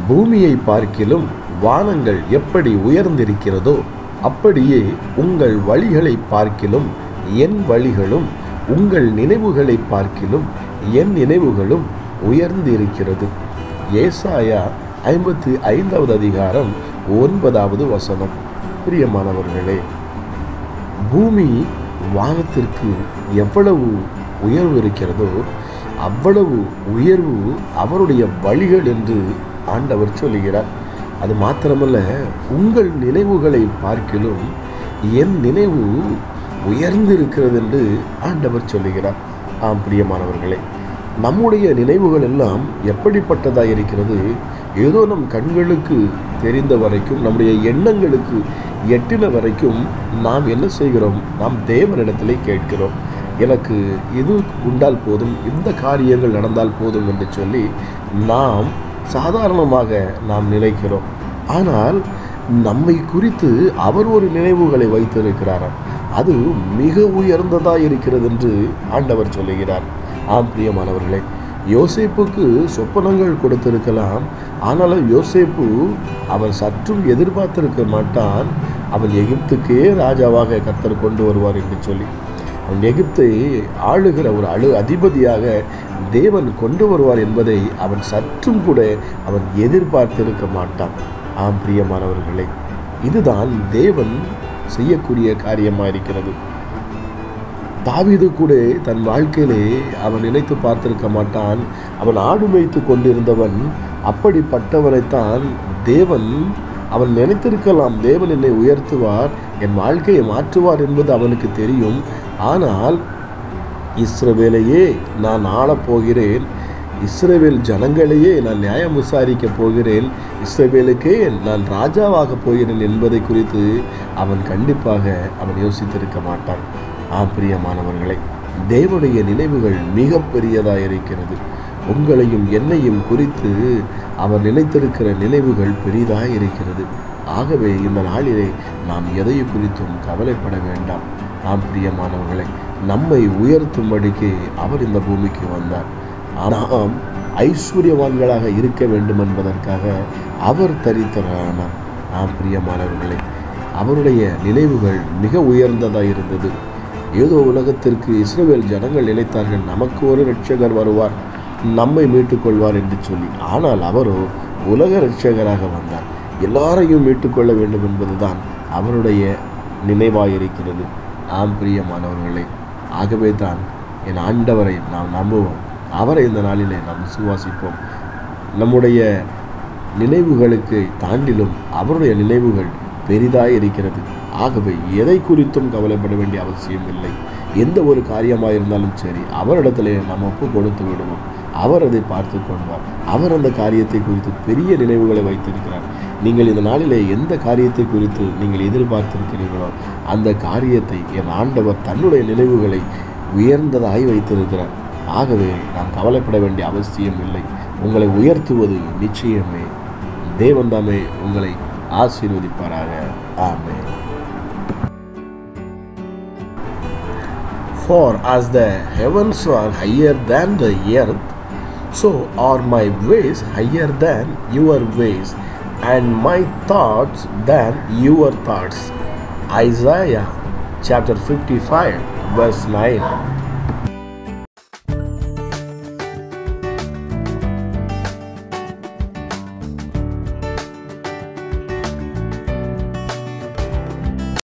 பூமியை பார்க்கிலும் வானங்கள் எப்படி உயர்ந்திருக்கிறதோ அப்படியே உங்கள் வழிகளை பார்க்கிலும் என் வழிகளும் உங்கள் நினைவுகளை பார்க்கிலும் என் நினைவுகளும் உயர்ந்திருக்கிறது ஏசாயா ஐம்பத்தி ஐந்தாவது அதிகாரம் ஒன்பதாவது வசனம் பிரியமானவர்களே பூமி வானத்திற்கு எவ்வளவு உயர்வு இருக்கிறதோ அவ்வளவு உயர்வு அவருடைய வழிகள் என்று ஆண்டவர் சொல்லுகிறார் அது மாத்திரமல்ல உங்கள் நினைவுகளை பார்க்கிலும் என் நினைவு உயர்ந்திருக்கிறது என்று ஆண்டவர் சொல்லுகிறார் ஆம் பிரியமானவர்களே நம்முடைய நினைவுகள் எல்லாம் எப்படிப்பட்டதாக இருக்கிறது ஏதோ நம் கண்களுக்கு தெரிந்த வரைக்கும் நம்முடைய எண்ணங்களுக்கு எட்டின வரைக்கும் நாம் என்ன செய்கிறோம் நாம் தேவனிடத்திலே கேட்கிறோம் எனக்கு இது உண்டால் போதும் இந்த காரியங்கள் நடந்தால் போதும் என்று சொல்லி நாம் சாதாரணமாக நாம் நினைக்கிறோம் ஆனால் நம்மை குறித்து அவர் ஒரு நினைவுகளை வைத்திருக்கிறார் அது மிக உயர்ந்ததாக இருக்கிறது என்று ஆண்டவர் சொல்லுகிறார் ஆம் பிரியமானவர்களே யோசேப்புக்கு சொப்பனங்கள் கொடுத்திருக்கலாம் ஆனாலும் யோசேப்பு அவன் சற்றும் எதிர்பார்த்திருக்க மாட்டான் அவன் எகிப்துக்கே ராஜாவாக கர்த்தர் கொண்டு வருவார் என்று சொல்லி அவன் எகிப்தை ஆளுகிற ஒரு அழு அதிபதியாக தேவன் கொண்டு வருவார் என்பதை அவன் சற்றும் கூட அவன் எதிர்பார்த்திருக்க மாட்டான் ஆம் பிரியமானவர்களே இதுதான் தேவன் செய்யக்கூடிய காரியமாக இருக்கிறது தாவீது கூட தன் வாழ்க்கையிலே அவன் நினைத்து பார்த்திருக்க மாட்டான் அவன் ஆடு மேய்த்து கொண்டிருந்தவன் அப்படிப்பட்டவனைத்தான் தேவன் அவன் நினைத்திருக்கலாம் தேவன் என்னை உயர்த்துவார் என் வாழ்க்கையை மாற்றுவார் என்பது அவனுக்கு தெரியும் ஆனால் இஸ்ரவேலையே நான் ஆளப் போகிறேன் இஸ்ரவேல் ஜனங்களையே நான் நியாயம் விசாரிக்க போகிறேன் இஸ்ரவேலுக்கே நான் ராஜாவாக போகிறேன் என்பதை குறித்து அவன் கண்டிப்பாக அவன் யோசித்திருக்க மாட்டான் ஆம் பிரியமானவர்களே தேவனுடைய நினைவுகள் மிக பெரியதாக இருக்கிறது உங்களையும் என்னையும் குறித்து அவர் நினைத்திருக்கிற நினைவுகள் பெரிதாக இருக்கிறது ஆகவே இந்த நாளிலே நாம் எதை குறித்தும் கவலைப்பட வேண்டாம் நாம் பிரியமானவர்களை நம்மை உயர்த்தும்படிக்கு அவர் இந்த பூமிக்கு வந்தார் நாம் ஐஸ்வர்யவான்களாக இருக்க வேண்டும் என்பதற்காக அவர் தரித்தரானார் நாம் பிரியமானவர்களே அவருடைய நினைவுகள் மிக உயர்ந்ததாக இருந்தது ஏதோ உலகத்திற்கு இஸ்ரவேல் ஜனங்கள் நினைத்தார்கள் நமக்கு ஒரு ரட்சகர் வருவார் நம்மை மீட்டுக்கொள்வார் என்று சொல்லி ஆனால் அவரோ உலக ரட்சகராக வந்தார் எல்லாரையும் மீட்டுக்கொள்ள வேண்டும் என்பதுதான் அவருடைய நினைவாயிருக்கிறது ஆம் பிரியமானவர்களே ஆகவே தான் என் ஆண்டவரை நாம் நம்புவோம் அவரை இந்த நாளிலே நாம் விசுவாசிப்போம் நம்முடைய நினைவுகளுக்கு தாண்டிலும் அவருடைய நினைவுகள் பெரிதாய் இருக்கிறது ஆகவே எதை குறித்தும் கவலைப்பட வேண்டிய அவசியம் இல்லை எந்த ஒரு காரியமாக இருந்தாலும் சரி அவரிடத்திலே நாம் ஒப்பு கொடுத்து விடுவோம் அவர் அதை பார்த்து கொள்வார் அவர் அந்த காரியத்தை குறித்து பெரிய நினைவுகளை வைத்திருக்கிறார் நீங்கள் இந்த நாளிலே எந்த காரியத்தை குறித்து நீங்கள் எதிர்பார்த்திருக்கிறீர்களோ அந்த காரியத்தை என் ஆண்டவர் தன்னுடைய நினைவுகளை உயர்ந்ததாய் வைத்திருக்கிறார் ஆகவே நாம் கவலைப்பட வேண்டிய அவசியம் இல்லை உங்களை உயர்த்துவது நிச்சயமே தேவன் தாமே உங்களை ஆசீர்வதிப்பாராக ஆமே For as the heavens are higher than the earth, so are my ways higher than your ways, and my thoughts than your thoughts. Isaiah chapter 55, verse 9.